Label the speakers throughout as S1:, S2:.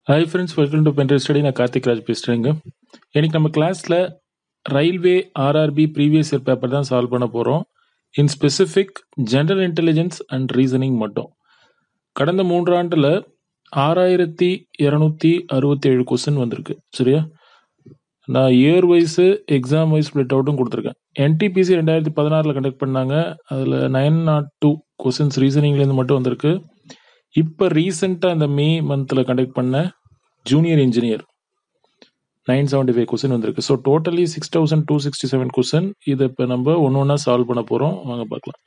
S1: Hi friends welcome to pendrive study நான் கார்த்திக் ராஜ் பேசுகிறேங்க இன்னைக்கு நம்ம கிளாஸில் railway RRB previous year paper தான் சால்வ் பண்ண போகிறோம் in specific general intelligence and reasoning மட்டும் கடந்த மூன்றாண்டில் ஆறாயிரத்தி இரநூத்தி அறுபத்தி ஏழு கொஸ்டின் வந்திருக்கு சரியா நான் year wise exam wise split அவுட்டும் கொடுத்துருக்கேன் என்டிபிசி ரெண்டாயிரத்தி பதினாறில் கண்டக்ட் பண்ணாங்க அதில் நைன் நாட் டூ கொஸ்டின்ஸ் ரீசனிங்லேருந்து மட்டும் வந்திருக்கு இப்போ ரீசெண்டாக இந்த மே மந்தில் கண்டக்ட் பண்ண junior engineer nine seventy five question வந்திருக்கு so totally six thousand two sixty seven question இதை இப்போ நம்ம ஒன்று ஒன்றா சால்வ் பண்ண போகிறோம் வாங்க பார்க்கலாம்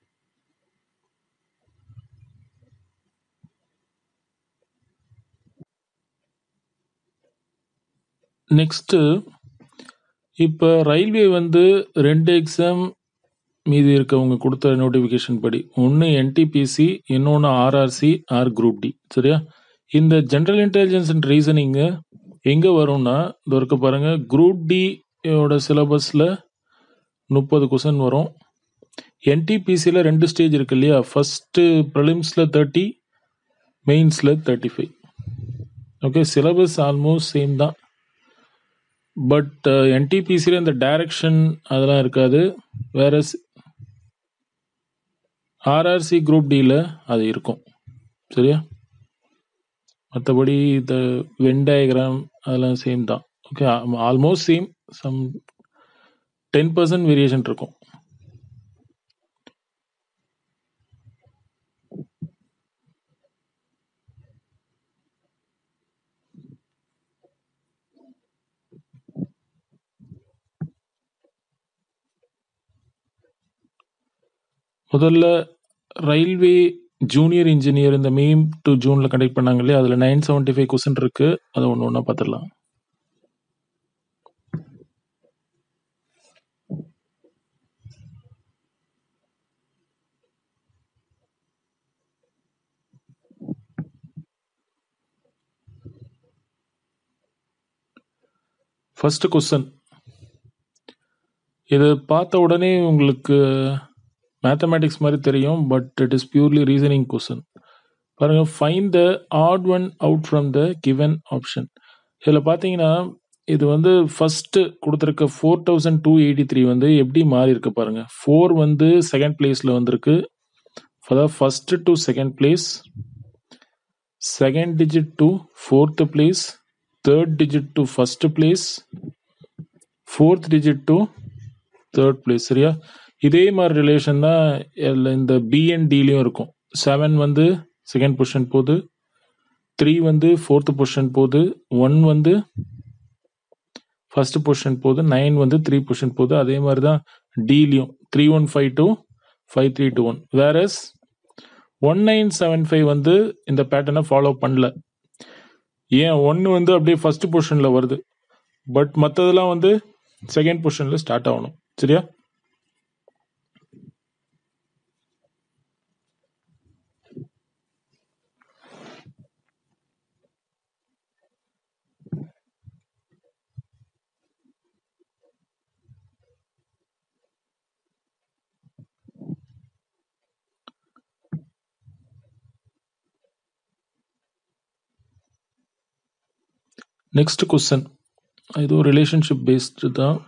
S1: நெக்ஸ்ட்டு இப்போ ரயில்வே வந்து ரெண்டு எக்ஸாம் மீதி இருக்கவங்க கொடுத்த நோட்டிஃபிகேஷன் படி ஒன்று என்டிபிசி இன்னொன்று ஆர்ஆர்சி ஆர் குரூப் டி சரியா இந்த ஜென்ரல் இன்டெலிஜென்ஸ் அண்ட் ரீசனிங்கு எங்கே வரும்னா இந்த இருக்க பாருங்க குரூப் டியோட சிலபஸில் முப்பது கொஸ்டின் வரும் என்டிபிசியில் ரெண்டு ஸ்டேஜ் இருக்கு இல்லையா ஃபஸ்ட்டு ப்ரிலிம்ஸில் தேர்ட்டி மெயின்ஸில் thirty five okay syllabus almost same தான் பட் என்டிபிசியில் இந்த டைரக்ஷன் அதெல்லாம் இருக்காது வேற ஆர்ஆர்சி குரூப் டியில் அது இருக்கும் சரியா மற்றபடி இந்த வென் டயக்ராம் அதெல்லாம் சேம் தான் okay almost same some ten percent variation இருக்கும் முதல்ல ரயில்வே ஜூனியர் இன்ஜினியர் இந்த மே டு ஜூனில் கண்டக்ட் பண்ணாங்க இல்லையா அதில் நைன் செவன்ட்டி ஃபைவ் கொஸ்டின் இருக்கு அதை ஒன்று ஒன்றா பார்த்துடலாம் ஃபர்ஸ்ட் கொஸ்டின் இது பார்த்த உடனே உங்களுக்கு மேத்தமேட்டிக்ஸ் மாதிரி தெரியும் but it is purely reasoning question பாருங்க find the odd one out from the given option இதில் பார்த்தீங்கன்னா இது வந்து ஃபர்ஸ்ட் கொடுத்துருக்க four thousand two eighty three வந்து எப்படி மாறி இருக்கு பாருங்க ஃபோர் வந்து செகண்ட் பிளேஸில் வந்திருக்கு அதாவது first to second place second digit to fourth place third digit to first place fourth digit to third place சரியா இதே மாதிரி ரிலேஷன் தான் எல்லா இந்த பிஎன்டிலையும் இருக்கும் செவன் வந்து செகண்ட் பொசிஷன் போகுது த்ரீ வந்து ஃபோர்த்து பொசிஷன் போகுது ஒன் வந்து ஃபர்ஸ்ட் பொசிஷன் போகுது நைன் வந்து த்ரீ பொசிஷன் போகுது அதே மாதிரி தான் டிலையும் three one five two five three two one versus one nine seven five வந்து இந்த பேட்டர்னை ஃபாலோ பண்ணல ஏன் ஒன்று வந்து அப்படியே ஃபர்ஸ்ட் பொசிஷனில் வருது பட் மற்றதெல்லாம் வந்து செகண்ட் பொசிஷனில் ஸ்டார்ட் ஆகணும் சரியா நெக்ஸ்ட் கொஸ்டின் இது ஒரு ரிலேஷன்ஷிப் பேஸ்டு தான்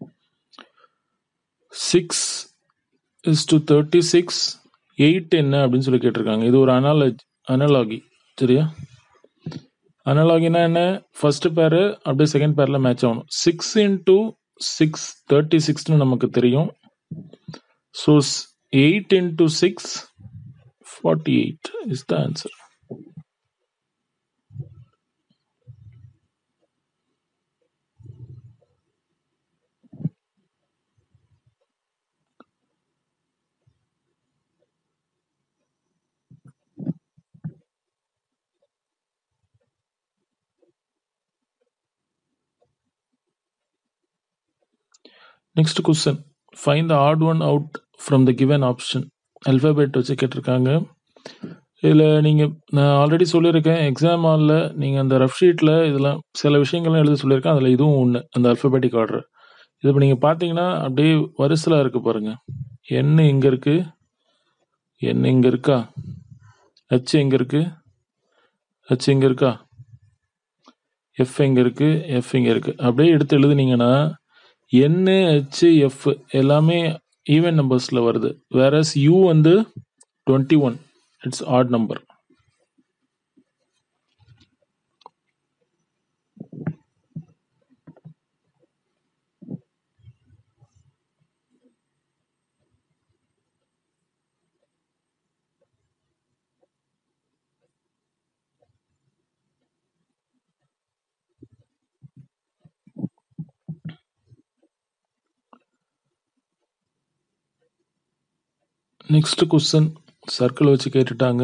S1: six is to thirty six eight என்ன அப்படின்னு சொல்லி கேட்டிருக்காங்க இது ஒரு அனாலஜ் அனலாகி சரியா அனலாகினா என்ன ஃபர்ஸ்ட் பேரு அப்படியே செகண்ட் பேரில் மேட்ச் ஆகணும் சிக்ஸ் இன்டூ சிக்ஸ் தேர்ட்டி சிக்ஸ்னு நமக்கு தெரியும் so eight into six forty eight is the answer next question find the odd one out from the given option alphabet வச்சு கேட்டிருக்காங்க இதில் நீங்கள் நான் ஆல்ரெடி சொல்லியிருக்கேன் எக்ஸாம் ஹாலில் நீங்கள் அந்த ரஃப் ஷீட்டில் இதெல்லாம் சில விஷயங்கள்லாம் எழுத சொல்லியிருக்கேன் அதில் இதுவும் ஒன்று அந்த அல்ஃபபெட்டிக் ஆர்டர் இது இப்போ நீங்கள் பார்த்தீங்கன்னா அப்படியே வரிசலாக இருக்குது பாருங்கள் என் இங்கே இருக்குது என் இங்கே இருக்கா ஹச் எங்கே இருக்குது ஹச் இங்கே இருக்கா எஃப் எங்க இருக்கு எஃப் இங்க இருக்கு அப்படியே எடுத்து எழுதுனீங்கன்னா என் ஹெச் எஃப் எல்லாமே ஈவன் நம்பர்ஸ்ல வருது வேற யூ வந்து twenty one it's odd number next question circle வச்சு கேட்டுட்டாங்க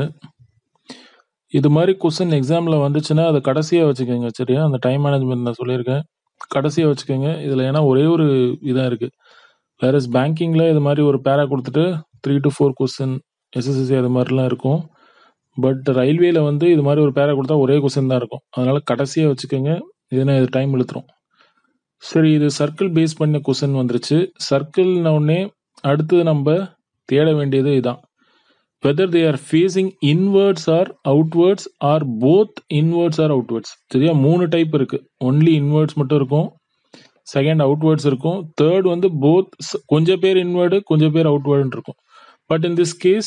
S1: இது மாதிரி கொஸ்டின் எக்ஸாம்ல வந்துச்சுன்னா அதை கடைசியா வச்சுக்கோங்க சரியா அந்த டைம் மேனேஜ்மெண்ட் நான் சொல்லியிருக்கேன் கடைசியா வச்சுக்கோங்க இதுல ஏன்னா ஒரே ஒரு இதா இருக்கு வேற பேங்கிங்ல இது மாதிரி ஒரு பேரா கொடுத்துட்டு three to four question SSSC அது மாதிரிலாம் இருக்கும் பட் ரயில்வேல வந்து இது மாதிரி ஒரு பேரா கொடுத்தா ஒரே கொஸ்டின் தான் இருக்கும் அதனால கடைசியா வச்சுக்கோங்க இதுனா இது டைம் இழுத்துரும் சரி இது சர்க்கிள் பேஸ் பண்ண கொஸ்டின் வந்துருச்சு சர்க்கிள்ன உடனே அடுத்தது நம்ம தேட வேண்டியது இதான் whether they are facing inwards or outwards or both inwards or outwards சரியா மூணு டைப் இருக்கு ஒன்லி இன்வர்ட்ஸ் மட்டும் இருக்கும் செகண்ட் அவுட்வர்ட்ஸ் இருக்கும் தேர்ட் வந்து போத் கொஞ்சம் பேர் இன்வர்டு கொஞ்சம் பேர் அவுட்வர்டு இருக்கும் but in this case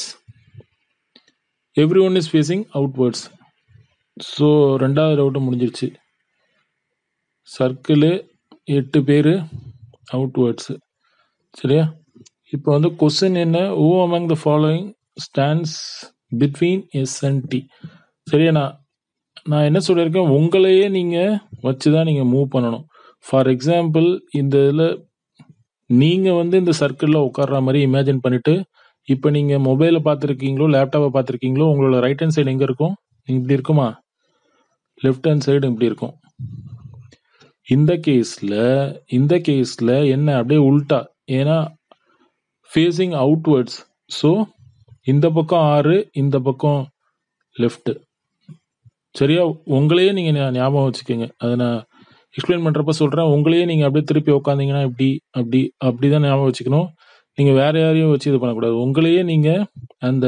S1: every one is facing outwards so ரெண்டாவது டவுட்டு முடிஞ்சிருச்சு சர்க்கிளு எட்டு பேர் அவுட்வர்ட்ஸு சரியா இப்போ வந்து கொஸ்டின் என்ன who among the following stands between S and T சரியா நான் நான் என்ன சொல்லியிருக்கேன் உங்களையே நீங்கள் வச்சு தான் நீங்கள் மூவ் பண்ணணும் ஃபார் எக்ஸாம்பிள் இந்த இதில் நீங்கள் வந்து இந்த சர்க்கிளில் உட்கார்ற மாதிரி இமேஜின் பண்ணிட்டு இப்போ நீங்கள் மொபைலை பார்த்துருக்கீங்களோ லேப்டாப்பை பார்த்துருக்கீங்களோ உங்களோட ரைட் ஹேண்ட் சைடு எங்கே இருக்கும் இப்படி இருக்குமா லெஃப்ட் ஹேண்ட் சைடு இப்படி இருக்கும் இந்த கேஸில் இந்த கேஸில் என்ன அப்படியே உல்டா ஏன்னா ஃபேஸிங் அவுட்வர்ட்ஸ் ஸோ இந்த பக்கம் ஆறு இந்த பக்கம் லெஃப்ட் சரியா உங்களையே நீங்க ஞா- ஞாபகம் வச்சுக்கோங்க அதை நான் எக்ஸ்பிளைன் பண்றப்ப சொல்றேன் உங்களையே நீங்க அப்படியே திருப்பி உட்காந்தீங்கன்னா இப்படி அப்படி அப்படிதான் ஞாபகம் வச்சுக்கணும் நீங்க வேற யாரையும் வச்சு இது பண்ணக்கூடாது உங்களையே நீங்க அந்த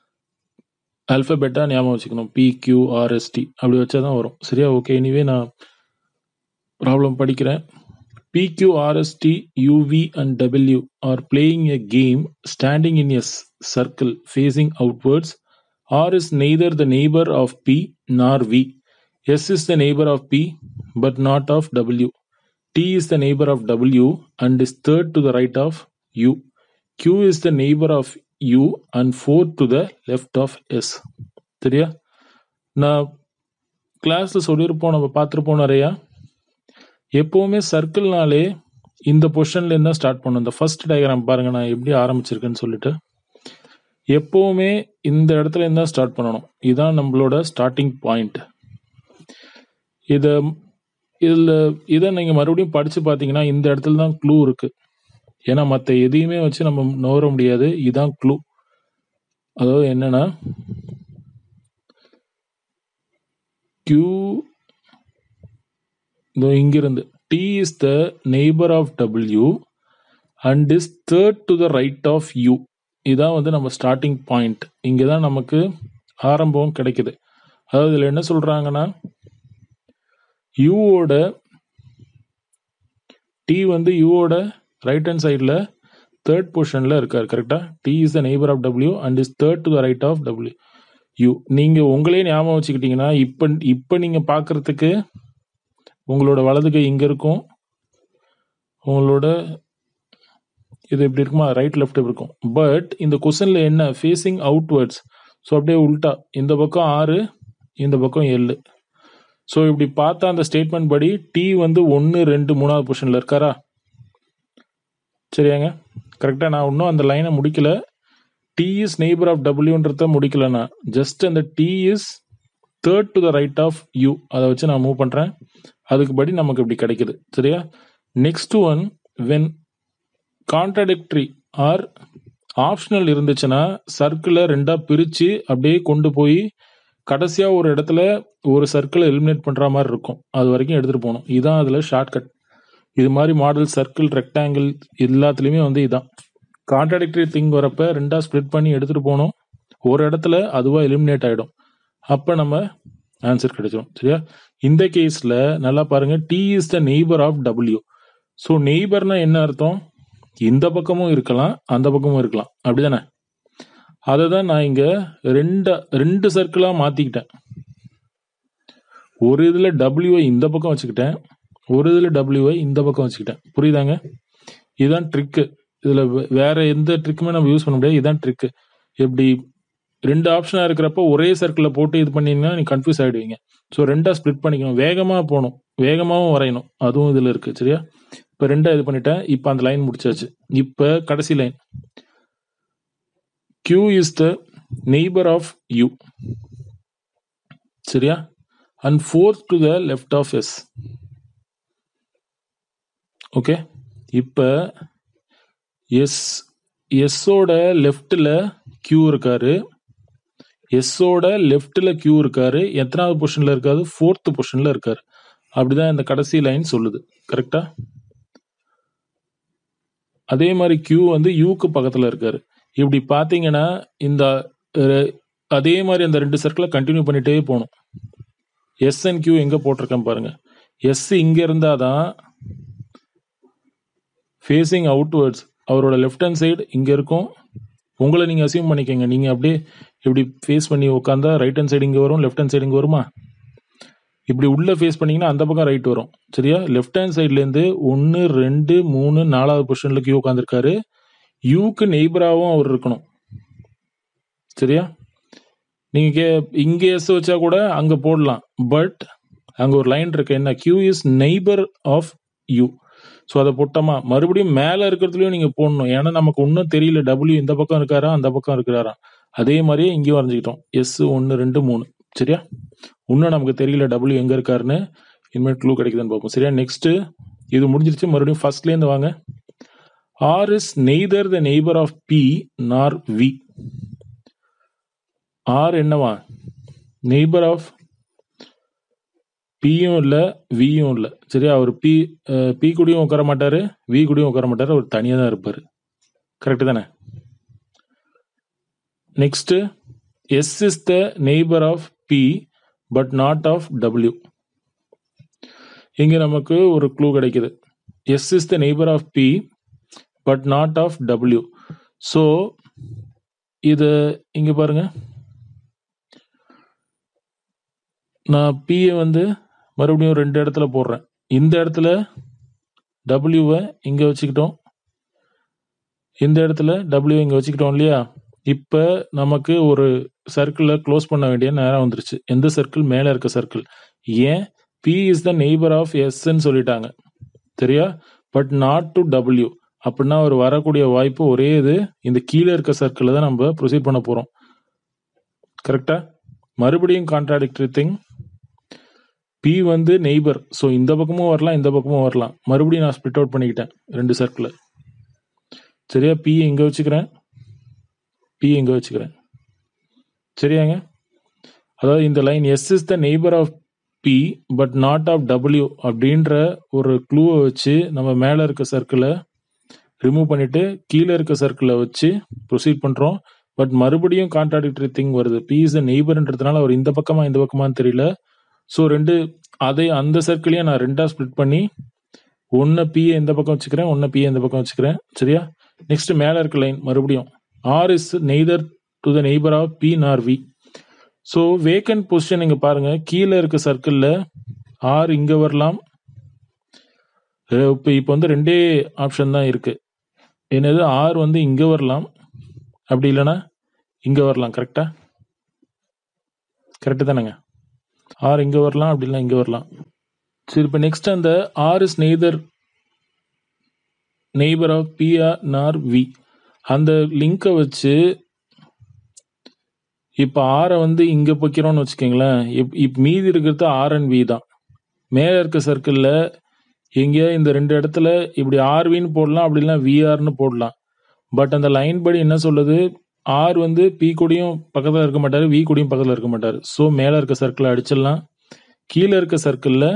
S1: அல்பபெட்டா ஞாபகம் வச்சுக்கணும் பி கியூ ஆர்எஸ்டி அப்படி வச்சாதான் வரும் சரியா ஓகே எனிவே நான் ப்ராப்ளம் படிக்கிறேன் PQRST, UV, and W are playing a game standing in a s- circle facing outwards. R is neither the neighbor of P nor V. S is the neighbor of P but not of W. T is the neighbor of W and is third to the right of U. Q is the neighbor of U and fourth to the left of S. சரியா நான் கிளாஸ்ல சொல்லியிருப்போம் நம்ம பார்த்துருப்போம் நிறையா எப்பவுமே சர்க்கிள்னாலே இந்த பொசிஷன்ல இருந்தா ஸ்டார்ட் பண்ணும் இந்த ஃபர்ஸ்ட் டயக்ராம் பாருங்க நான் எப்படி ஆரம்பிச்சிருக்கேன்னு சொல்லிட்டு எப்பவுமே இந்த இடத்துல இருந்தா ஸ்டார்ட் பண்ணணும் இதுதான் நம்மளோட ஸ்டார்டிங் பாயிண்ட் இத இதுல இதை நீங்க மறுபடியும் படிச்சு பாத்தீங்கன்னா இந்த இடத்துல தான் க்ளூ இருக்கு ஏன்னா மத்த எதையுமே வச்சு நம்ம நோர முடியாது இதுதான் க்ளூ அதாவது என்னன்னா Q இதோ இங்கிருந்து T is the neighbor of W and is third to the right of U இதான் வந்து நம்ம ஸ்டார்டிங் பாயிண்ட் இங்கே தான் நமக்கு ஆரம்பம் கிடைக்குது அதாவது இதில் என்ன சொல்றாங்கன்னா யூவோட டி வந்து யூவோட ரைட் ஹேண்ட் சைடில் தேர்ட் பொசிஷனில் இருக்கார் கரெக்டா T is the neighbour of W and is third to the right of W U நீங்கள் உங்களே ஞாபகம் வச்சுக்கிட்டீங்கன்னா இப்போ இப்போ நீங்கள் பார்க்கறதுக்கு உங்களோட வலது கை இங்கே இருக்கும் உங்களோட இது எப்படி இருக்குமா ரைட் லெஃப்ட் எப்படி இருக்கும் பட் இந்த கொஸ்டின்ல என்ன ஃபேஸிங் அவுட்வர்ட்ஸ் ஸோ அப்படியே உல்டா இந்த பக்கம் ஆறு இந்த பக்கம் ஏழு ஸோ இப்படி பார்த்தா அந்த ஸ்டேட்மெண்ட் படி டி வந்து ஒன்று ரெண்டு மூணாவது பொசிஷன்ல இருக்காரா சரியாங்க கரெக்டாக நான் இன்னும் அந்த லைனை முடிக்கல டி இஸ் நெய்பர் ஆஃப் டபிள்யூன்றத முடிக்கல நான் ஜஸ்ட் அந்த T is third to the right of U அதை வச்சு நான் மூவ் பண்ணுறேன் அதுக்கு படி நமக்கு இப்படி கிடைக்குது சரியா next one when contradictory or optional இருந்துச்சுன்னா சர்க்கிளை ரெண்டா பிரிச்சு அப்படியே கொண்டு போய் கடைசியா ஒரு இடத்துல ஒரு சர்க்கிளை எலிமினேட் பண்ற மாதிரி இருக்கும் அது வரைக்கும் எடுத்துட்டு போகணும் இதான் அதுல ஷார்ட்கட் இது மாதிரி மாடல் சர்க்கிள் ரெக்டாங்கிள் எல்லாத்துலயுமே வந்து இதான் கான்ட்ரடிக்டரி திங் வரப்ப ரெண்டா ஸ்ப்ளிட் பண்ணி எடுத்துட்டு போகணும் ஒரு இடத்துல அதுவா எலிமினேட் ஆயிடும் அப்ப நம்ம ஆன்சர் கிடைச்சிடும் சரியா இந்த கேஸ்ல நல்லா பாருங்க T is the neighbour of W so நெய்பர்னா என்ன அர்த்தம் இந்த பக்கமும் இருக்கலாம் அந்த பக்கமும் இருக்கலாம் அப்படிதானே அதை தான் நான் இங்க ரெண்டு ரெண்டு சர்க்கிளா மாத்திக்கிட்டேன் ஒரு இதுல டபிள்யூஐ இந்த பக்கம் வச்சுக்கிட்டேன் ஒரு இதுல டபிள்யூஐ இந்த பக்கம் வச்சுக்கிட்டேன் புரியுதாங்க இதுதான் ட்ரிக்கு இதுல வே- வேற எந்த ட்ரிக்குமே நம்ம யூஸ் பண்ண முடியாது இதுதான் ட்ரிக்கு எப்படி ரெண்டு ஆப்ஷனா இருக்கிறப்ப ஒரே சர்க்கிளில் போட்டு இது பண்ணீங்கன்னா நீ கன்ஃபியூஸ் ஆயிடுவீங்க ஸோ ரெண்டா ஸ்ப்ளிட் பண்ணிக்கணும் வேகமா போகணும் வேகமாவும் வரையணும் அதுவும் இதுல இருக்கு சரியா இப்போ ரெண்டா இது பண்ணிட்டேன் இப்போ அந்த லைன் முடிச்சாச்சு இப்போ கடைசி line Q is the neighbour of U சரியா and fourth to the left of S okay இப்போ எஸ் எஸ்ஸோட லெஃப்டில் கியூ இருக்காரு எஸ்ஸோட லெஃப்டில் கியூ இருக்காரு எத்தனாவது பொசிஷனில் இருக்காரு ஃபோர்த் பொசிஷனில் இருக்காரு அப்படிதான் இந்த கடைசி லைன் சொல்லுது கரெக்டா அதே மாதிரி கியூ வந்து யூக்கு பக்கத்தில் இருக்காரு இப்படி பார்த்தீங்கன்னா இந்த அஹ், அதே மாதிரி அந்த ரெண்டு சர்க்கிளை கண்டினியூ பண்ணிட்டே போகணும் எஸ் அண்ட் கியூ எங்கே போட்டிருக்கேன் பாருங்க எஸ் இங்கே இருந்தால் தான் ஃபேஸிங் அவுட்வர்ட்ஸ் அவரோட லெஃப்ட் ஹேண்ட் சைடு இங்கே இருக்கும் உங்களை நீங்கள் அசியூம் பண்ணிக்கங்க நீங்கள் அப்படியே இப்படி ஃபேஸ் பண்ணி உட்காந்தா ரைட் ஹேண்ட் சைடு இங்கே வரும் லெஃப்ட் ஹேண்ட் சைடு இங்கே வருமா இப்படி உள்ள ஃபேஸ் பண்ணீங்கன்னா அந்த பக்கம் ரைட் வரும் சரியா லெஃப்ட் ஹேண்ட் சைட்லேருந்து ஒன்று ரெண்டு மூணு நாலாவது பொசிஷனில் கியூ உட்காந்துருக்காரு யூக்கு நெய்பராகவும் அவர் இருக்கணும் சரியா நீங்கள் கே இங்கே எஸ் வச்சா கூட அங்கே போடலாம் பட் அங்கே ஒரு லைன் இருக்கு என்ன Q is neighbour of U so அதை போட்டோமா மறுபடியும் மேலே இருக்கிறதுலையும் நீங்கள் போடணும் ஏன்னா நமக்கு ஒன்றும் தெரியல டபிள்யூ இந்த பக்கம் இருக்காரா அந்த பக்கம் இருக்கிறாரா அதே மாதிரியே இங்கேயும் வரைஞ்சிக்கிட்டோம் எஸ் ஒன்று ரெண்டு மூணு சரியா இன்னும் நமக்கு தெரியல டபிள்யூ எங்கே இருக்காருன்னு இனிமேல் க்ளூ கிடைக்குதுன்னு பார்ப்போம் சரியா நெக்ஸ்ட் இது முடிஞ்சிருச்சு மறுபடியும் ஃபர்ஸ்ட்லேருந்து வாங்க R is neither the neighbour of B nor V R என்னவா நெய்பர் ஆஃப் பியும் இல்லை வியும் இல்லை சரியா அவர் பி பி கூடயும் உட்கார மாட்டாரு வி கூடயும் உட்கார மாட்டாரு அவர் தனியாக தான் இருப்பார் கரெக்டு தானே next S is the neighbour of P but not of W இங்க நமக்கு ஒரு க்ளூ கிடைக்குது S is the neighbour of P but not of W so இது இங்க பாருங்க நான் பியை வந்து மறுபடியும் ரெண்டு இடத்துல போடுறேன் இந்த இடத்துல டபிள்யூவை இங்க வச்சுக்கிட்டோம் இந்த இடத்துல டபிள்யூ இங்க வச்சுக்கிட்டோம் இல்லையா இப்போ நமக்கு ஒரு சர்க்கிளை க்ளோஸ் பண்ண வேண்டிய நேரம் வந்துருச்சு எந்த சர்க்கிள் மேலே இருக்க சர்க்கிள் ஏன் P is the neighbour of எஸ்ன்னு சொல்லிட்டாங்க சரியா பட் நாட் டு டபிள்யூ அப்படின்னா ஒரு வரக்கூடிய வாய்ப்பு ஒரே இது இந்த கீழே இருக்க சர்க்கிளில் தான் நம்ம ப்ரொசீட் பண்ண போகிறோம் கரெக்டா மறுபடியும் கான்ட்ராடிக்டரி திங் பி வந்து நெய்பர் ஸோ இந்த பக்கமும் வரலாம் இந்த பக்கமும் வரலாம் மறுபடியும் நான் ஸ்பிட் அவுட் பண்ணிக்கிட்டேன் ரெண்டு சர்க்கிளை சரியா பி இங்கே வச்சுக்கிறேன் பி இங்கே வச்சுக்கிறேன் சரியாங்க அதாவது இந்த line S is the neighbour of P but not of W அப்படின்ற ஒரு க்ளூவை வச்சு நம்ம மேலே இருக்க சர்க்கிளை ரிமூவ் பண்ணிட்டு கீழே இருக்க சர்க்கிளை வச்சு ப்ரொசீட் பண்ணுறோம் பட் மறுபடியும் கான்ட்ராடிக்டரி திங் வருது பி இஸ் த நெய்பர்ன்றதுனால அவர் இந்த பக்கமா இந்த பக்கமான்னு தெரியல ஸோ ரெண்டு அதை அந்த சர்க்கிளையும் நான் ரெண்டா ஸ்ப்ளிட் பண்ணி ஒன்று பிஏ இந்த பக்கம் வச்சுக்கிறேன் ஒன்று பிஏ இந்த பக்கம் வச்சுக்கிறேன் சரியா நெக்ஸ்ட் மேலே இருக்க லைன் மறுபடியும் R is neither to the neighbour of B nor V so vacant position இங்க பாருங்க கீழே இருக்க சர்க்கிளில் ஆர் இங்க வரலாம் இப்போ இப்போ வந்து ரெண்டே ஆப்ஷன் தான் இருக்கு என்னது ஆர் வந்து இங்க வரலாம் அப்படி இல்லைன்னா இங்க வரலாம் கரெக்டா கரெக்டு தானேங்க ஆர் இங்க வரலாம் அப்படி இல்லைன்னா இங்க வரலாம் சரி இப்போ நெக்ஸ்ட் அந்த R is neither neighbour of B or nor V அந்த லிங்கை வச்சு இப்போ ஆரை வந்து இங்க வைக்கிறோம்னு வச்சுக்கோங்களேன் இப் இப் மீதி இருக்கிறது ஆர் அண்ட் வி தான் மேலே இருக்க சர்க்கிளில் எங்கேயா இந்த ரெண்டு இடத்துல இப்படி ஆர்வின்னு போடலாம் அப்படி இல்லைன்னா விஆர்னு போடலாம் பட் அந்த லைன் படி என்ன சொல்லுது ஆர் வந்து பி கூடயும் பக்கத்தில் இருக்க மாட்டாரு வி கூடயும் பக்கத்தில் இருக்க மாட்டாரு ஸோ மேலே இருக்க சர்க்கிளை அடிச்சிடலாம் கீழே இருக்க சர்க்கிளில்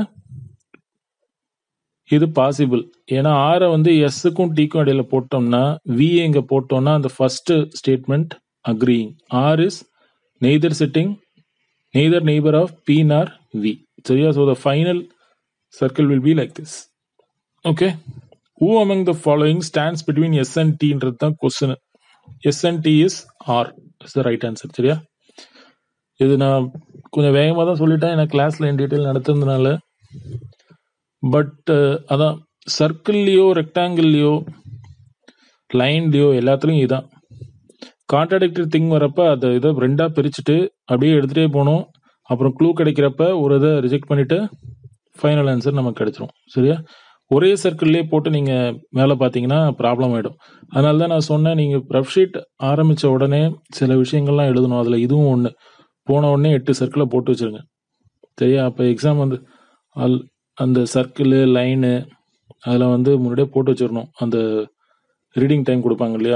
S1: இது பாசிபிள் ஏன்னா ஆரை வந்து எஸ்ஸுக்கும் டிக்கும் இடையில போட்டோம்னா வி இங்க போட்டோம்னா அந்த ஃபர்ஸ்ட் ஸ்டேட்மெண்ட் அக்ரிங் R is neither sitting neither neighbour of B nor V சரியா so the final circle will be like this okay who among the following stands between S and டின்றது தான் question S and T is R is the right answer சரியா இது நான் கொஞ்சம் வேகமாக தான் சொல்லிட்டேன் ஏன்னா கிளாஸில் என் டீட்டெயில் நடத்துறதுனால பட் அதான் சர்க்கிள்லேயோ ரெக்டாங்கிள்லேயோ லைன்லேயோ எல்லாத்துலேயும் இதான் கான்ட்ராடிக்டரி திங் வரப்ப அதை இதை ரெண்டாக பிரிச்சுட்டு அப்படியே எடுத்துகிட்டே போகணும் அப்புறம் க்ளூ கிடைக்கிறப்ப ஒரு இதை ரிஜெக்ட் பண்ணிவிட்டு ஃபைனல் ஆன்சர் நமக்கு கிடைச்சிரும் சரியா ஒரே சர்க்கிள்லேயே போட்டு நீங்கள் வேலை பார்த்தீங்கன்னா ப்ராப்ளம் ஆகிடும் அதனால தான் நான் சொன்னேன் நீங்கள் ரஃப் ஷீட் ஆரம்பித்த உடனே சில விஷயங்கள்லாம் எழுதணும் அதில் இதுவும் ஒன்று போன உடனே எட்டு சர்க்கிளை போட்டு வச்சிருங்க சரியா அப்போ எக்ஸாம் வந்து அல் அந்த சர்க்கிள் லைனு அதில் வந்து முன்னாடியே போட்டு வச்சிடணும் அந்த ரீடிங் டைம் கொடுப்பாங்க இல்லையா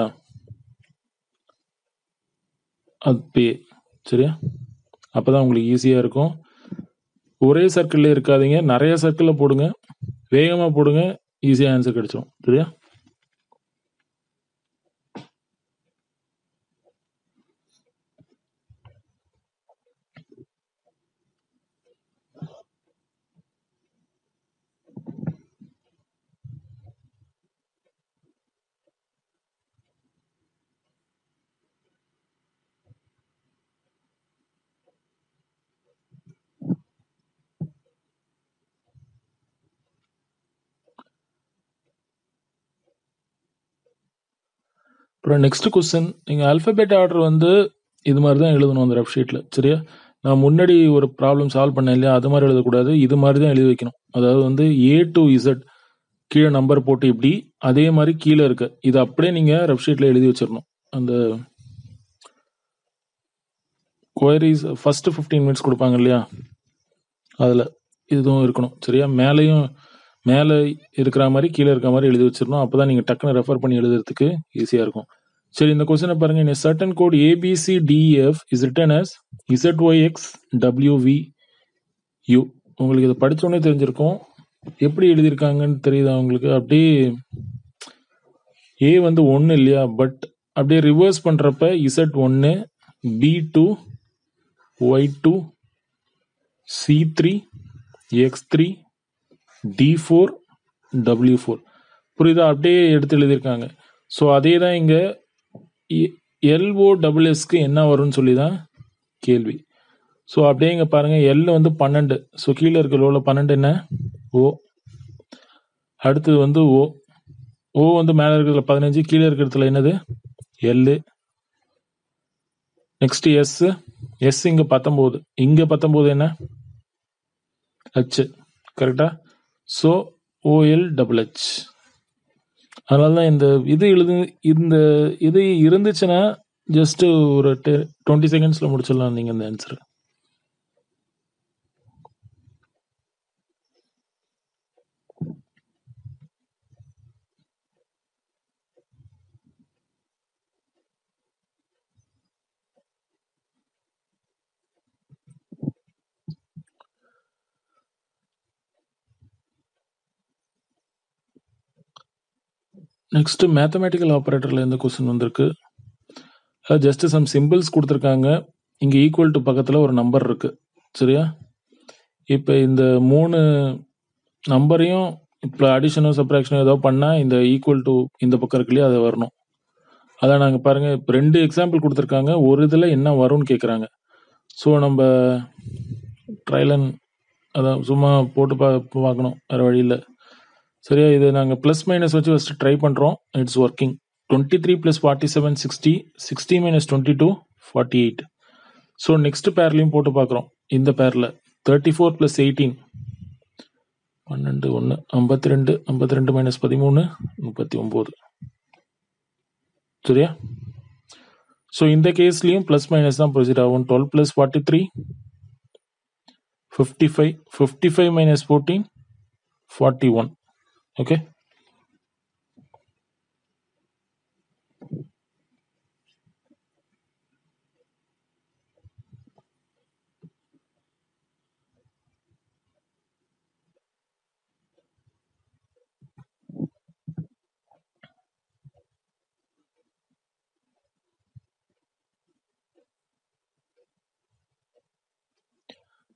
S1: அது பே சரியா அப்போ தான் உங்களுக்கு ஈஸியாக இருக்கும் ஒரே சர்க்கிளில் இருக்காதீங்க நிறைய சர்க்கிளில் போடுங்க வேகமாக போடுங்க ஈஸியாக ஆன்சர் கிடைச்சிடும் சரியா அப்புறம் நெக்ஸ்ட் கொஸ்டின் நீங்கள் அல்ஃபபெட் ஆர்டர் வந்து இது மாதிரி தான் எழுதணும் அந்த ரஃப் ஷீட்டில் சரியா நான் முன்னாடி ஒரு ப்ராப்ளம் சால்வ் பண்ணேன் இல்லையா அது மாதிரி எழுதக்கூடாது இது மாதிரி தான் எழுதி வைக்கணும் அதாவது வந்து ஏ டு இசட் கீழே நம்பர் போட்டு இப்படி அதே மாதிரி கீழே இருக்கு இது அப்படியே நீங்கள் ரஃப் ஷீட்டில் எழுதி வச்சிடணும் அந்த கொயரிஸ் ஃபர்ஸ்ட் ஃபிஃப்டீன் மினிட்ஸ் கொடுப்பாங்க இல்லையா அதில் இதுவும் இருக்கணும் சரியா மேலேயும் மேலே இருக்கிற மாதிரி கீழே இருக்கிற மாதிரி எழுதி வச்சிடணும் அப்போ தான் நீங்கள் டக்குன்னு ரெஃபர் பண்ணி எழுதுறதுக்கு ஈஸியாக இருக்கும் சரி இந்த கொஸ்டினை பாருங்க in a certain code ABCDEF is written as ZYX WV U உங்களுக்கு இதை படிச்சோடனே தெரிஞ்சிருக்கும் எப்படி எழுதியிருக்காங்கன்னு தெரியுதா உங்களுக்கு அப்படியே ஏ வந்து ஒன்று இல்லையா பட் அப்படியே ரிவர்ஸ் பண்ணுறப்ப இசட் ஒன்று B two Y two C three X three D four W four புரியுதா அப்படியே எடுத்து எழுதியிருக்காங்க ஸோ அதே தான் இங்கே எல்ஓ டபுள்எஸ்க்கு என்ன வரும்னு சொல்லி தான் கேள்வி ஸோ அப்படியே இங்கே பாருங்கள் எல் வந்து பன்னெண்டு ஸோ கீழே இருக்க லோவில் பன்னெண்டு என்ன ஓ அடுத்தது வந்து ஓ ஓ வந்து மேலே இருக்கிறதுல பதினஞ்சு கீழே இருக்கிறதுல என்னது எல்லு நெக்ஸ்ட் எஸ் எஸ் இங்கே பத்தொம்போது இங்கே பத்தொம்போது என்ன ஹச் கரெக்டா ஸோ ஓஎல் டபுள் ஹெச் அதனால தான் இந்த இது எழுது இந்த இது இருந்துச்சுன்னா ஜஸ்ட் ஒரு டுவெண்ட்டி செகண்ட்ஸில் முடிச்சிடலாம் நீங்கள் இந்த ஆன்சர் நெக்ஸ்ட் மேத்தமேட்டிக்கல் ஆப்ரேட்டரில் எந்த கொஸ்டின் வந்திருக்கு ஜஸ்ட் சம் சிம்பிள்ஸ் கொடுத்துருக்காங்க இங்கே ஈக்குவல் டு பக்கத்தில் ஒரு நம்பர் இருக்கு சரியா இப்போ இந்த மூணு நம்பரையும் இப்போ அடிஷனோ சப்ராக்ஷனோ ஏதோ பண்ணால் இந்த ஈக்குவல் டு இந்த பக்கம் இருக்கு இல்லையா அது வரணும் அதான் நாங்கள் பாருங்கள் இப்போ ரெண்டு எக்ஸாம்பிள் கொடுத்துருக்காங்க ஒரு இதில் என்ன வரும்னு கேட்குறாங்க ஸோ நம்ம ட்ரைலன் அதான் சும்மா போட்டு பா பார்க்கணும் வேறு வழி இல்லை சரியா இது நாங்கள் ப்ளஸ் மைனஸ் வச்சு ஃபஸ்ட்டு ட்ரை பண்ணுறோம் it's working twenty three plus forty seven sixty sixty minus twenty two forty eight so next பேர்லையும் போட்டு பார்க்குறோம் இந்த பேரில் தேர்ட்டி ஃபோர் ப்ளஸ் எயிட்டீன் பன்னெண்டு ஒன்று ஐம்பத்தி ரெண்டு ஐம்பத்தி ரெண்டு மைனஸ் பதிமூணு முப்பத்தி ஒம்பது சரியா ஸோ இந்த கேஸ்லையும் ப்ளஸ் மைனஸ் தான் ப்ரொசீட் ஆகும் twelve plus forty three fifty five fifty five minus fourteen forty one okay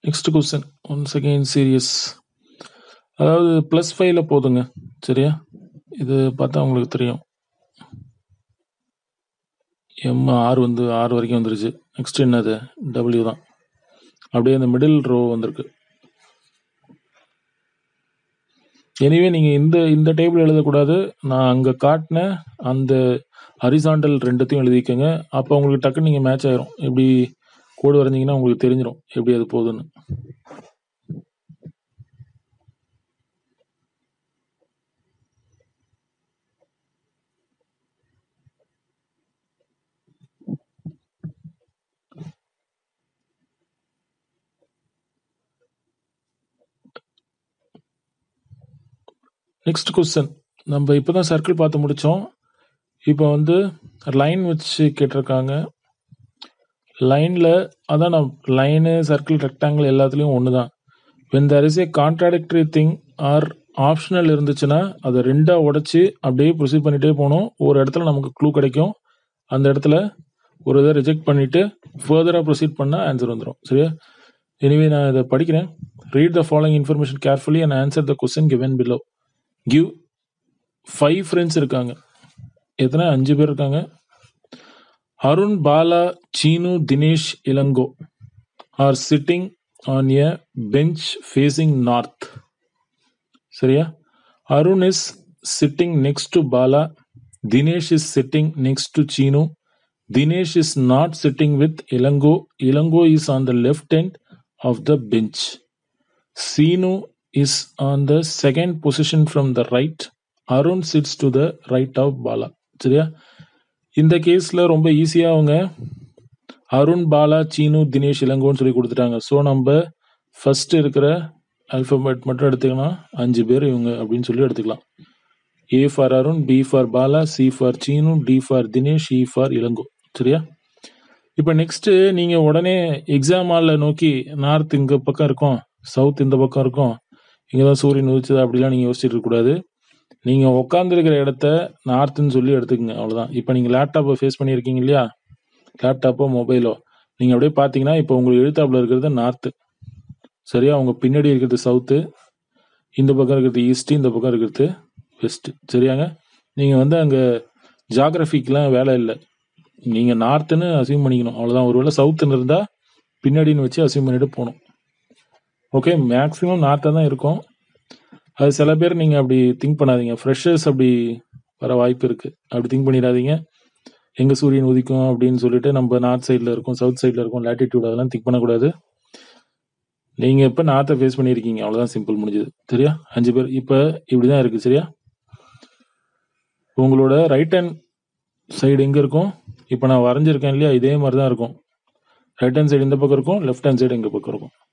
S1: next question one second series அதாவது ப்ளஸ் ஃபைவ்ல போதுங்க சரியா இது பார்த்தா உங்களுக்கு தெரியும் எம் ஆறு வந்து ஆறு வரைக்கும் வந்துருச்சு நெக்ஸ்ட் என்னது டபிள்யூ தான் அப்படியே அந்த மிடில் ரோ வந்திருக்கு எனிவே நீங்கள் இந்த இந்த டேபிள் எழுதக்கூடாது நான் அங்கே காட்டின அந்த ஹரிசாண்டல் ரெண்டுத்தையும் எழுதிக்கங்க அப்போ உங்களுக்கு டக்குன்னு நீங்கள் மேட்ச் ஆயிரும் எப்படி கோடு வரைஞ்சிங்கன்னா உங்களுக்கு தெரிஞ்சிடும் எப்படி அது போகுதுன்னு நெக்ஸ்ட் கொஸ்டின் நம்ம இப்போ தான் சர்க்கிள் பார்த்து முடித்தோம் இப்போ வந்து லைன் வச்சு கேட்டிருக்காங்க லைனில் அதான் நான் லைனு சர்க்கிள் ரெக்டாங்கிள் எல்லாத்துலேயும் ஒன்று தான் when there is a contradictory thing or optional இருந்துச்சுன்னா அதை ரெண்டாக உடைச்சி அப்படியே ப்ரொசீட் பண்ணிகிட்டே போகணும் ஒரு இடத்துல நமக்கு க்ளூ கிடைக்கும் அந்த இடத்துல ஒரு இதை ரிஜெக்ட் பண்ணிவிட்டு ஃபர்தராக ப்ரொசீட் பண்ணால் ஆன்சர் வந்துடும் சரியா எனிவே நான் இதை படிக்கிறேன் read the following information carefully and answer the question given below give five friends இருக்காங்க எத்தனை அஞ்சு பேர் இருக்காங்க Arun Bala Seenu Dinesh Elango are sitting on a bench facing north சரியா Arun is sitting next to Bala Dinesh is sitting next to Seenu Dinesh is not sitting with Elango Elango is on the left end of the bench Seenu is on the second position from the right. Arun sits to the right of Bala சரியா இந்த கேஸில் ரொம்ப ஈஸியாக அவங்க அருண் பாலா சீனு தினேஷ் இளங்கோன்னு சொல்லி கொடுத்துட்டாங்க so நம்ம first இருக்கிற அல்ஃபபெட் மட்டும் எடுத்துக்கலாம் அஞ்சு பேர் இவங்க அப்படின்னு சொல்லி எடுத்துக்கலாம் A for Arun B for Bala C for Seenu D for Dinesh E for Elango சரியா இப்போ நெக்ஸ்ட் நீங்க உடனே எக்ஸாம் ஹாலில் நோக்கி நார்த் இங்க பக்கம் இருக்கும் சவுத் இந்த பக்கம் இருக்கும் இங்கே தான் சூரியன் உதிச்சது அப்படிலாம் நீங்கள் யோசிச்சுட்டு இருக்கக்கூடாது நீங்கள் உட்காந்துருக்கிற இடத்த நார்த்துன்னு சொல்லி எடுத்துக்கங்க அவ்வளோதான் இப்போ நீங்கள் லேப்டாப்பை ஃபேஸ் பண்ணியிருக்கீங்க இல்லையா லேப்டாப்போ மொபைலோ நீங்கள் அப்படியே பார்த்தீங்கன்னா இப்போ உங்களுக்கு எழுத்தாப்பில் இருக்கிறது நார்த்து சரியா உங்க பின்னாடி இருக்கிறது சவுத்து இந்த பக்கம் இருக்கிறது ஈஸ்ட் இந்த பக்கம் இருக்கிறது வெஸ்ட் சரியாங்க நீங்கள் வந்து அங்கே ஜாகிரபிக்கெலாம் வேலை இல்லை நீங்கள் நார்த்துன்னு அசியூம் பண்ணிக்கணும் அவ்வளோதான் ஒருவேளை சவுத்துன்னு இருந்தால் பின்னாடின்னு வச்சு அசியூம் பண்ணிட்டு போகணும் ஓகே மேக்ஸிமம் நார்த்தாக தான் இருக்கும் அது சில பேர் நீங்கள் அப்படி திங்க் பண்ணாதீங்க ஃப்ரெஷர்ஸ் அப்படி வர வாய்ப்பு இருக்குது அப்படி திங்க் பண்ணிடாதீங்க எங்கே சூரியன் உதிக்கும் அப்படின்னு சொல்லிட்டு நம்ம நார்த் சைடில் இருக்கும் சவுத் சைடில் இருக்கும் லேட்டிடியூட் அதெல்லாம் திங்க் பண்ணக்கூடாது நீங்கள் இப்போ நார்த்தை ஃபேஸ் பண்ணியிருக்கீங்க அவ்வளோதான் சிம்பிள் முடிஞ்சது சரியா அஞ்சு பேர் இப்போ இப்படி தான் இருக்குது சரியா உங்களோட ரைட் ஹேண்ட் சைடு எங்கே இருக்கும் இப்போ நான் வரைஞ்சிருக்கேன் இல்லையா இதே மாதிரி தான் இருக்கும் ரைட் ஹேண்ட் சைடு இந்த பக்கம் இருக்கும் லெஃப்ட் ஹேண்ட் சைடு எங்கள் பக்கம் இருக்கும்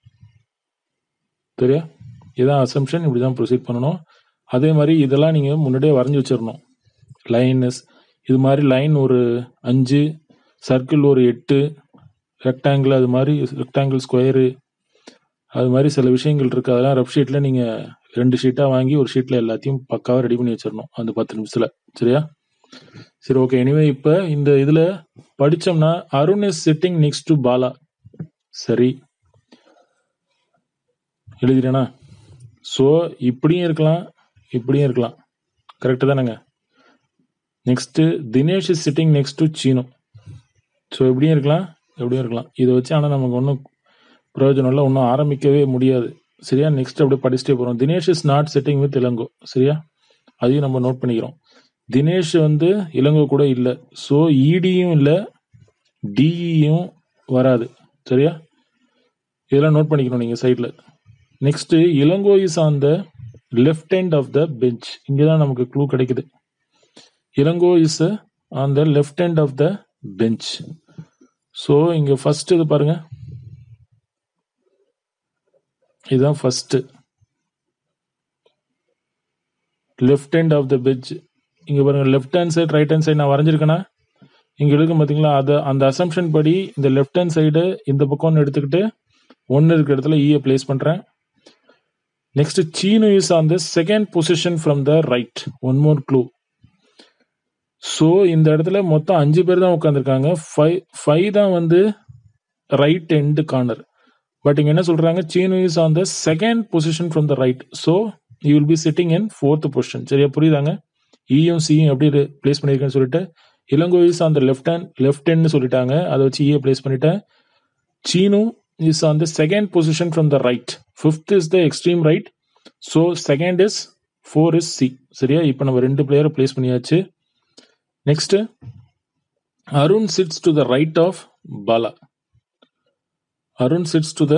S1: சரியா இதான் அசம்ஷன் இப்படி தான் ப்ரொசீட் பண்ணணும் அதே மாதிரி இதெல்லாம் நீங்கள் முன்னாடியே வரைஞ்சி வச்சிடணும் லைனஸ் இது மாதிரி லைன் ஒரு அஞ்சு சர்க்கிள் ஒரு எட்டு ரெக்டாங்கிள் அது மாதிரி ரெக்டாங்கிள் ஸ்கொயரு அது மாதிரி சில விஷயங்கள் இருக்குது அதெல்லாம் ரஃப் ஷீட்டில் நீங்கள் ரெண்டு ஷீட்டாக வாங்கி ஒரு ஷீட்டில் எல்லாத்தையும் பக்காவாக ரெடி பண்ணி வச்சிடணும் அந்த பத்து நிமிஷத்தில் சரியா சரி ஓகே எனிவே இப்போ இந்த இதில் படித்தோம்னா Arun is sitting next to Bala சரி எழுதிட்டேனா ஸோ இப்படியும் இருக்கலாம் இப்படியும் இருக்கலாம் கரெக்டு தானேங்க next Dinesh is sitting next to Seenu so எப்படியும் இருக்கலாம் எப்படியும் இருக்கலாம் இதை வச்சு ஆனால் நமக்கு ஒன்றும் பிரயோஜனம் இல்லை ஒன்றும் ஆரம்பிக்கவே முடியாது சரியா நெக்ஸ்ட் அப்படியே படிச்சுட்டே போகிறோம் Dinesh is not sitting with Elango சரியா அதையும் நம்ம நோட் பண்ணிக்கிறோம் தினேஷ் வந்து இளங்கோ கூட இல்லை ஸோ இடியும் இல்லை டிஇயும் வராது சரியா இதெல்லாம் நோட் பண்ணிக்கணும் நீங்கள் சைடில் next Elango is on the left hand of the bench இங்கே தான் நமக்கு க்ளூ கிடைக்குது Elango is on the left hand of the bench so இங்கே ஃபர்ஸ்ட் இது பாருங்க இதுதான் first left hand of the bench இங்கே பாருங்க left hand side right hand side நான் வரைஞ்சிருக்கேனா இங்கே இருக்கும் பார்த்தீங்களா அது அந்த அசம்ஷன் படி இந்த லெஃப்ட் ஹேண்ட் சைடு இந்த பக்கம்னு எடுத்துக்கிட்டு ஒன்று இருக்கிற இடத்துல ஈயை பிளேஸ் பண்ணுறேன் next Seenu is on the second position from the right one more clue so இந்த இடத்துல மொத்தம் அஞ்சு பேர் தான் உட்காந்துருக்காங்க ஃபைவ் ஃபைவ் தான் வந்து ரைட் எண்டு கார்னர் பட் இங்க என்ன சொல்றாங்க Seenu is on the second position from the right so you will be sitting in fourth position சரியா புரியுதாங்க இயும் சியும் எப்படி பிளேஸ் பண்ணியிருக்கேன்னு சொல்லிட்டு Elango is on the left hand left hand சொல்லிட்டாங்க அதை வச்சு இயை பிளேஸ் பண்ணிட்டேன் Seenu is on the second position from the right fifth is the extreme right so second is four is C சரியா இப்போ நம்ம ரெண்டு பிளேயரை பிளேஸ் பண்ணியாச்சு next Arun sits to the right of Bala Arun sits to the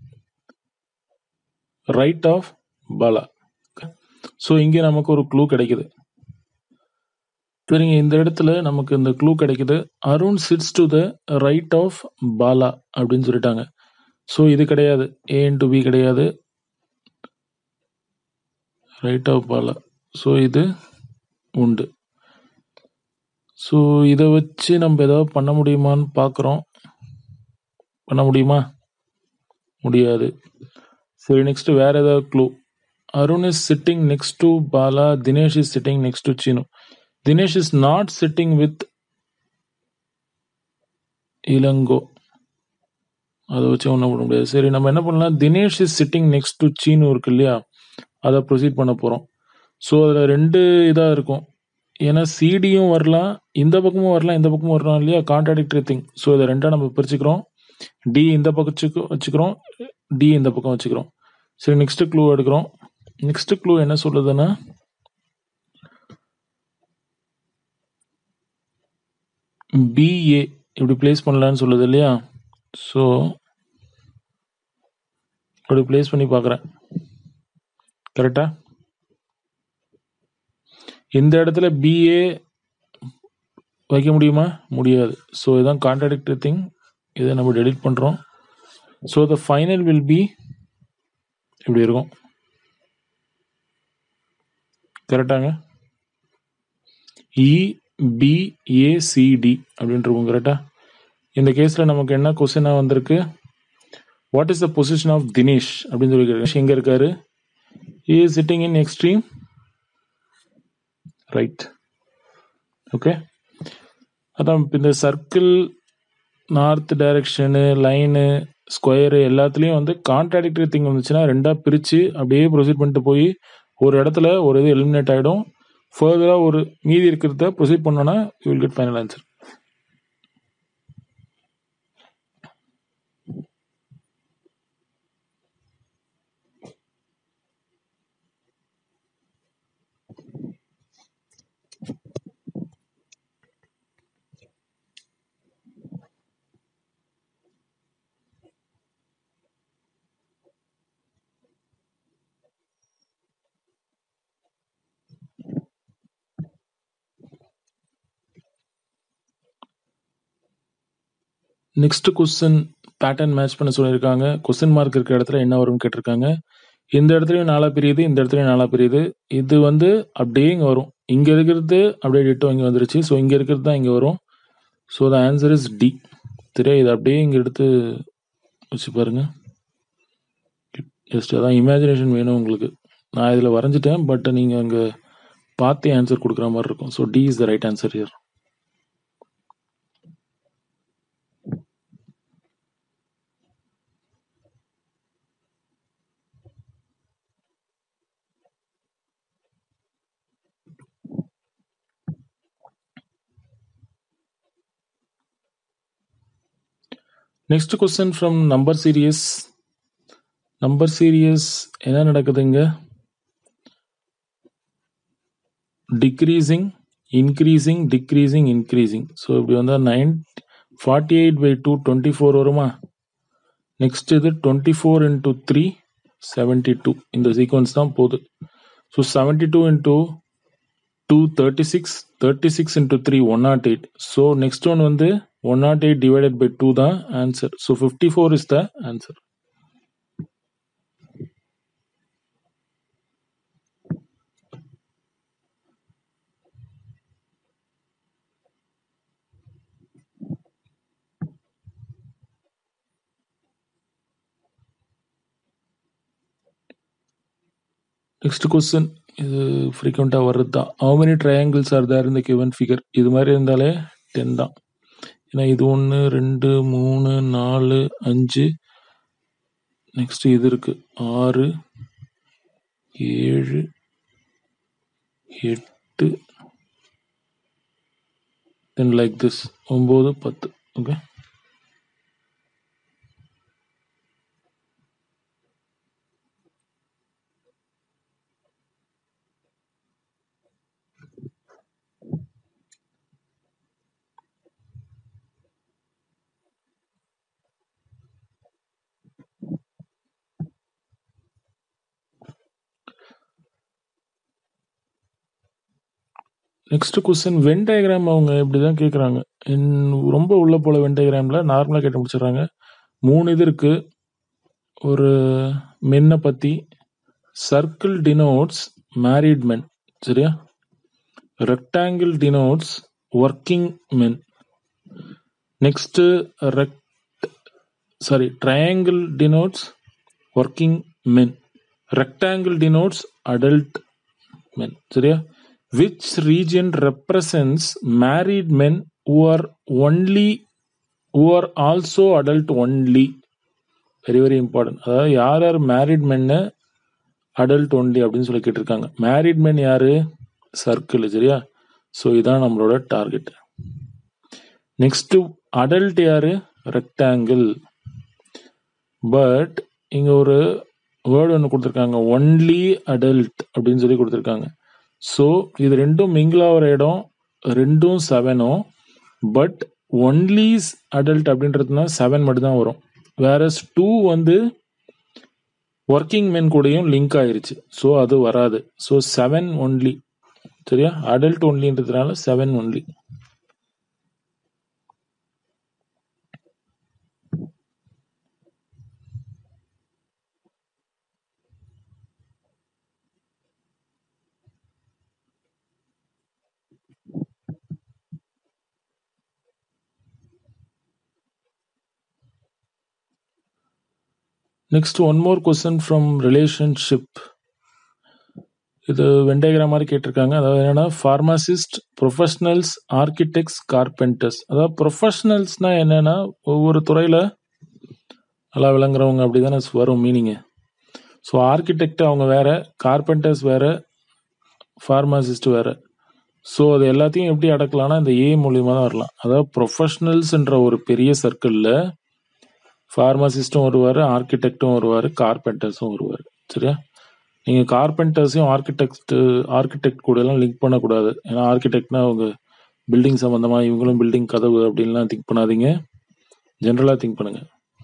S1: right of Bala so இங்கே நமக்கு ஒரு clue கிடைக்குது சரிங்க இந்த இடத்துல நமக்கு இந்த க்ளூ கிடைக்குது Arun sits to the right of Bala அப்படின்னு சொல்லிட்டாங்க ஸோ இது கிடையாது ஏ டு பி கிடையாது ரைட் ஆஃப் பாலா ஸோ இது உண்டு ஸோ இதை வச்சு நம்ம ஏதாவது பண்ண முடியுமான்னு பார்க்குறோம் பண்ண முடியுமா முடியாது சரி நெக்ஸ்ட் வேற ஏதாவது clue Arun is sitting next to Bala Dinesh is sitting next to Seenu Dinesh is not sitting with Elango அதை வச்சு ஒன்றும் பண்ண முடியாது சரி நம்ம என்ன பண்ணலாம் Dinesh is sitting next to Seenu இருக்கு இல்லையா அதை ப்ரொசீட் பண்ண போகிறோம் ஸோ அதில் ரெண்டு இதாக இருக்கும் ஏன்னா சிடியும் வரலாம் இந்த பக்கமும் வரலாம் இந்த பக்கமும் வரலாம் இல்லையா கான்ட்ராடிக்டரி திங் ஸோ இதை ரெண்டாக நம்ம பிரிச்சுக்கிறோம் டி இந்த பக்கம் வச்சுக்க- வச்சுக்கிறோம் டி இந்த பக்கம் வச்சுக்கிறோம் சரி நெக்ஸ்ட் க்ளூ எடுக்கிறோம் நெக்ஸ்ட் க்ளூ என்ன சொல்லுதுன்னா பிஏ இப்படி பிளேஸ் பண்ணலான்னு சொல்லுது இல்லையா ஸோ இப்படி பிளேஸ் பண்ணி பார்க்குறேன் கரெக்டா இந்த இடத்துல பிஏ வைக்க முடியுமா முடியாது ஸோ இதான் கான்ட்ராடிக்டரி திங் இதை நம்ம டெலிட் பண்ணுறோம் so the final will be இப்படி இருக்கும் கரெக்டாங்க இபிஏசிடி அப்படின்ட்டு இருக்கும் கரெக்டா இந்த கேஸில் நமக்கு என்ன கொஸ்டினாக வந்திருக்கு what is the position of Dinesh அப்படின்னு சொல்லி கேட்குறேன் எங்கே இருக்காரு is sitting in extreme right okay அதான் இப்ப இந்த circle north direction line square எல்லாத்துலேயும் வந்து கான்ட்ராடிக்டரி திங் வந்துச்சுன்னா ரெண்டாக பிரித்து அப்படியே ப்ரொசீட் பண்ணிட்டு போய் ஒரு இடத்துல ஒரு இது எலிமினேட் ஆகிடும் ஃபர்தராக ஒரு மீதி இருக்கிறத ப்ரொசீட் பண்ணோன்னா you will get final answer next question pattern match பண்ண சொல்லியிருக்காங்க கொஸ்டின் மார்க் இருக்கிற இடத்துல என்ன வரும்னு கேட்டிருக்காங்க இந்த இடத்துலையும் நாலா பிரியுது இந்த இடத்துலையும் நாலா பிரியுது இது வந்து அப்படியே இங்கே வரும் இங்கே இருக்கிறது அப்படியே டிட்டோ இங்கே வந்துருச்சு ஸோ இங்கே இருக்கிறது தான் இங்கே வரும் so the answer is D சரியா இது அப்படியே இங்கே எடுத்து வச்சு பாருங்க ஜஸ்ட் அதான் இமேஜினேஷன் வேணும் உங்களுக்கு நான் இதில் வரைஞ்சிட்டேன் பட் நீங்கள் அங்கே பார்த்தே ஆன்சர் கொடுக்குற மாதிரி இருக்கும் so D is the right answer here next question from number series number series என்ன நடக்குதுங்க decreasing increasing decreasing increasing so இப்படி வந்தால் nine forty eight by two twenty four வருமா நெக்ஸ்ட் இது twenty four into three seventy two இந்த sequence தான் போகுது so seventy two into two thirty six thirty six into three one nought eight so next one வந்து one nought eight divided by two தான் answer so fifty four is the answer next question இது ஃப்ரீக்வெண்ட்டாக வர்றது தான் how many triangles are there இந்த given figure இது மாதிரி இருந்தாலே டென் தான் ஏன்னா இது ஒன்று ரெண்டு மூணு நாலு அஞ்சு நெக்ஸ்ட் இது இருக்கு ஆறு ஏழு எட்டு தென் லைக் திஸ் ஒம்பது பத்து okay next question when diagram அவங்க இப்படி தான் கேட்குறாங்க ரொம்ப உள்ள போல வென் டயக்ராமில் நார்மலாக கேட்டு முடிச்சிடுறாங்க மூணு இது இருக்கு ஒரு மென்னை பற்றி சர்க்கிள் டினோட்ஸ் மேரிட் மென் சரியா rectangle denotes working men next rect sorry triangle denotes working men rectangle denotes adult men சரியா which region represents married men who are only who are also adult only very very important அதாவது யார் யார் married மென்னு adult only அப்படின்னு சொல்லி கேட்டிருக்காங்க married மென் யாரு circle சரியா ஸோ இதான் நம்மளோட டார்கெட் நெக்ஸ்ட் அடல்ட் யாரு ரெக்டாங்கிள் பட் இங்க ஒரு வேர்டு ஒன்று கொடுத்துருக்காங்க ஒன்லி அடல்ட் அப்படின்னு சொல்லி கொடுத்துருக்காங்க ஸோ இது ரெண்டும் மிங்கிள் ஆகிற இடம் ரெண்டும் செவனும் பட் ஒன்லி அடல்ட் அப்படின்றதுனா செவன் மட்டும் தான் வரும் வேற டூ வந்து ஒர்க்கிங் மென் கூடயும் லிங்க் ஆயிருச்சு ஸோ அது வராது ஸோ செவன் ஒன்லி சரியா அடல்ட் ஒன்லின்றதுனால seven only next one more question from relationship இது வெண்டைகிராம் மாதிரி கேட்டிருக்காங்க அதாவது என்னன்னா ஃபார்மசிஸ்ட் ப்ரொஃபஷனல்ஸ் ஆர்கிடெக்ட்ஸ் கார்பெண்டர்ஸ் அதாவது ப்ரொஃபஷனல்ஸ்னா என்னன்னா ஒவ்வொரு துறையில நல்லா விளங்குறவங்க அப்படிதானே வரும் மீனிங்கு ஸோ ஆர்கிடெக்ட் அவங்க வேற கார்பெண்டர்ஸ் வேற ஃபார்மசிஸ்ட் வேற ஸோ அது எல்லாத்தையும் எப்படி அடக்கலாம்னா இந்த ஏ மூலியமா தான் வரலாம் அதாவது ப்ரொஃபஷனல்ஸ்ன்ற ஒரு பெரிய சர்க்கிளில் ஃபார்மசிஸ்ட்டும் வருவார் ஆர்கிடெக்டும் வருவார் கார்பெண்டர்ஸும் வருவார் சரியா நீங்கள் கார்பெண்டர்ஸையும் ஆர்கிடெக்ட் ஆர்கிடெக்ட் கூட எல்லாம் லிங்க் பண்ணக்கூடாது ஏன்னா ஆர்கிடெக்ட்னா அவங்க பில்டிங் சம்மந்தமாக இவங்களும் பில்டிங் கதவு அப்படின்லாம் திங்க் பண்ணாதீங்க ஜென்ரலாக திங்க் பண்ணுங்க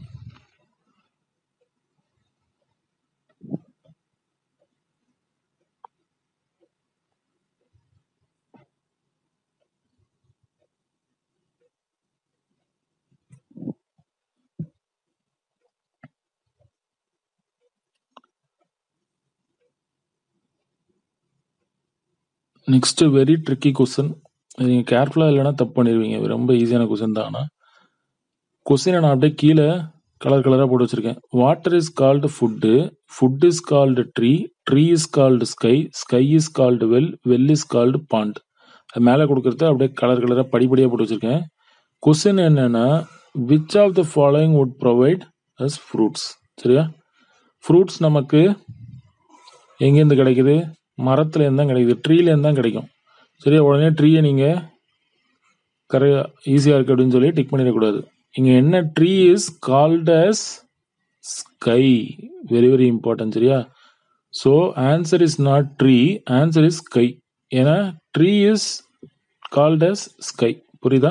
S1: நெக்ஸ்ட் வெரி ட்ரிக்கி கொஸ்டின் நீங்கள் கேர்ஃபுல்லாக இல்லைன்னா தப்பு பண்ணிடுவீங்க ரொம்ப ஈஸியான கொஸ்டின் தான் ஆனால் கொஸ்டினை நான் அப்படியே கீழே கலர் கலராக போட்டு வச்சிருக்கேன் water is called food food is called tree tree is called sky sky is called well well is called pond அது மேலே கொடுக்குறத அப்படியே கலர் கலராக படிப்படியாக போட்டு வச்சிருக்கேன் கொஸ்டின் என்னன்னா which of the following would provide us fruits சரியா ஃப்ரூட்ஸ் நமக்கு எங்கேருந்து கிடைக்குது மரத்துல இருந்து தான் கிடைக்குது ட்ரீல இருந்து தான் கிடைக்கும் சரியா உடனே ட்ரீயை நீங்க கரை ஈஸியா இருக்கு அப்படின்னு சொல்லி டிக் பண்ணிடக்கூடாது இங்க என்ன tree is called as sky very very important சரியா so answer is not tree answer is sky ஏன்னா tree is called as sky புரியுதா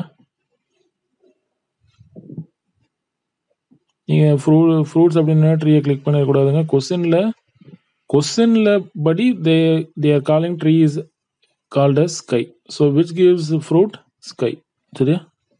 S1: நீங்க ஃப்ரூ ஃப்ரூட்ஸ் அப்படின்னு ட்ரீயை கிளிக் பண்ணிடக்கூடாதுங்க கொஸ்டின்ல கொஸ்டின்ல படி they they are calling tree is called as sky so which gives fruit sky சரியா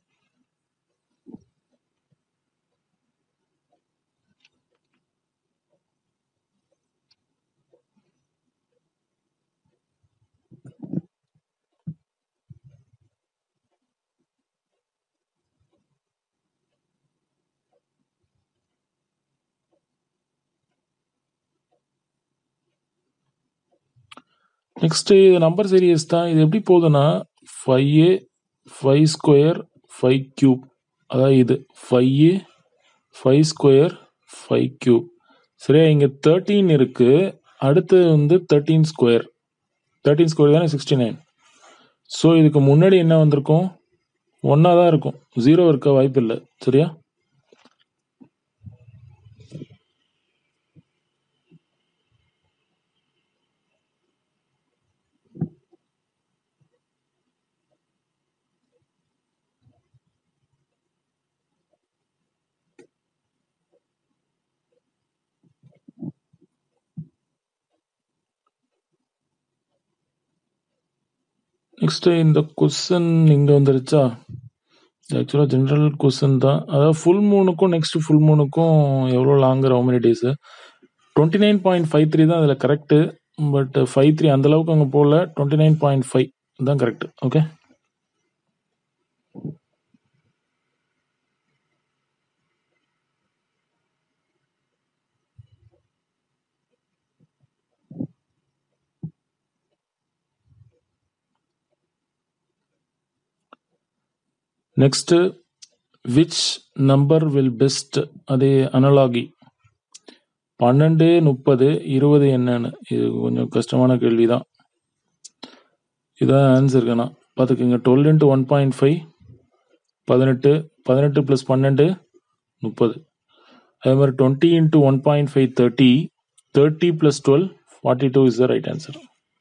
S1: நெக்ஸ்ட் இது நம்பர் சீரியஸ் தான் இது எப்படி போகுதுன்னா five a five square five cube அதாவது இது five a five square five cube சரியா இங்க தேர்ட்டீன் இருக்கு அடுத்து வந்து தேர்ட்டீன் ஸ்கொயர் தேர்ட்டீன் ஸ்கொயர் தானே சிக்ஸ்டி நைன் ஸோ இதுக்கு முன்னாடி என்ன வந்திருக்கும் ஒன்றா தான் இருக்கும் ஜீரோ இருக்க வாய்ப்பு இல்லை சரியா நெக்ஸ்ட் இந்த கொஸ்டின் இங்க வந்துருச்சா ஆக்சுவலாக ஜென்ரல் கொஸ்டின் தான் அதாவது ஃபுல் மூணுக்கும் நெக்ஸ்ட் ஃபுல் மூணுக்கும் எவ்வளோ longer how many days twenty nine point five three தான் அதில் கரெக்டு பட் ஃபைவ் த்ரீ அந்த அளவுக்கு அங்கே போகல டுவெண்ட்டி நைன் பாயிண்ட் ஃபைவ் தான் correct okay next which number will best அதே அனலாகி பன்னெண்டு முப்பது இருபது என்னன்னு இது கொஞ்சம் கஷ்டமான கேள்வி தான் இதான் ஆன்சர் கண்ணா பார்த்துக்குங்க twelve into one point five பதினெட்டு பதினெட்டு ப்ளஸ் பன்னெண்டு முப்பது அதே மாதிரி twenty into one point five thirty thirty plus twelve forty two is the right answer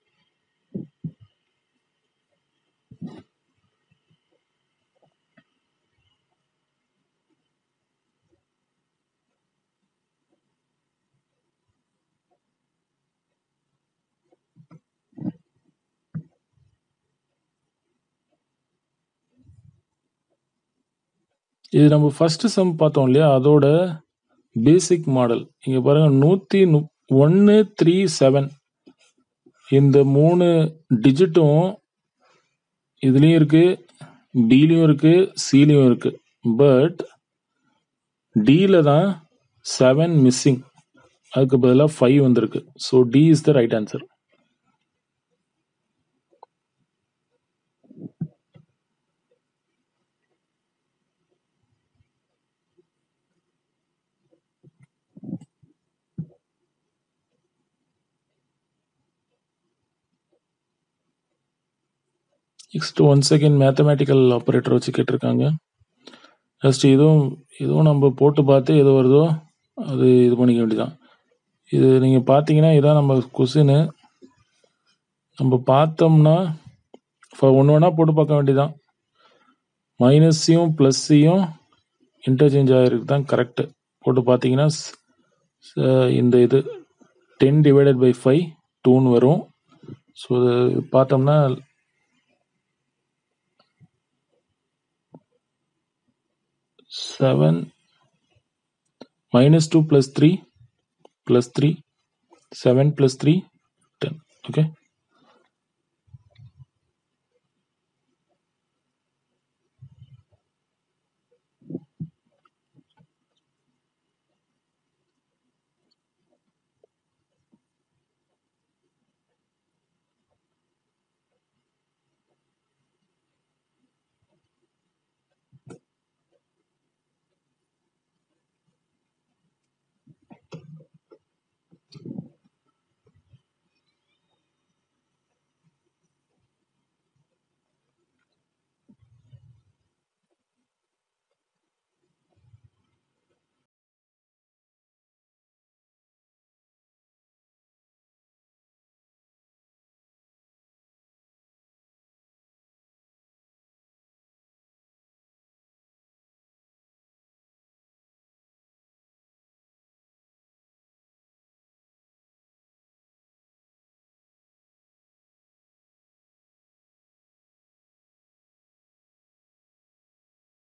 S1: இது நம்ம ஃபர்ஸ்ட் சம் பார்த்தோம் இல்லையா அதோட பேசிக் மாடல் இங்க பாருங்க நூத்தி ஒன்னு த்ரீ செவன் இந்த மூணு டிஜிட்டும் இதுலயும் இருக்கு டிலையும் இருக்கு சிலையும் இருக்கு பட் டில தான் செவன் மிஸ்ஸிங் அதுக்கு பதிலாக ஃபைவ் வந்திருக்கு so D is the right answer next one second mathematical operator வச்சு கேட்டிருக்காங்க ஜஸ்ட் இதுவும் இதுவும் நம்ம போட்டு பார்த்து எது வருதோ அது இது பண்ணிக்க வேண்டியதான் இது நீங்கள் பார்த்தீங்கன்னா இதான் நம்ம கொஸ்டின் நம்ம பார்த்தோம்னா ஒன்று ஒன்றா போட்டு பார்க்க வேண்டியதான் மைனஸையும் ப்ளஸ்ஸையும் இன்டர்சேஞ்ச் ஆகிருக்கு தான் கரெக்டு போட்டு பார்த்தீங்கன்னா ஸ்- இந்த இது டென் டிவைடட் பை ஃபைவ் டூன்னு வரும் ஸோ பார்த்தோம்னா seven minus two plus three plus three seven plus three ten okay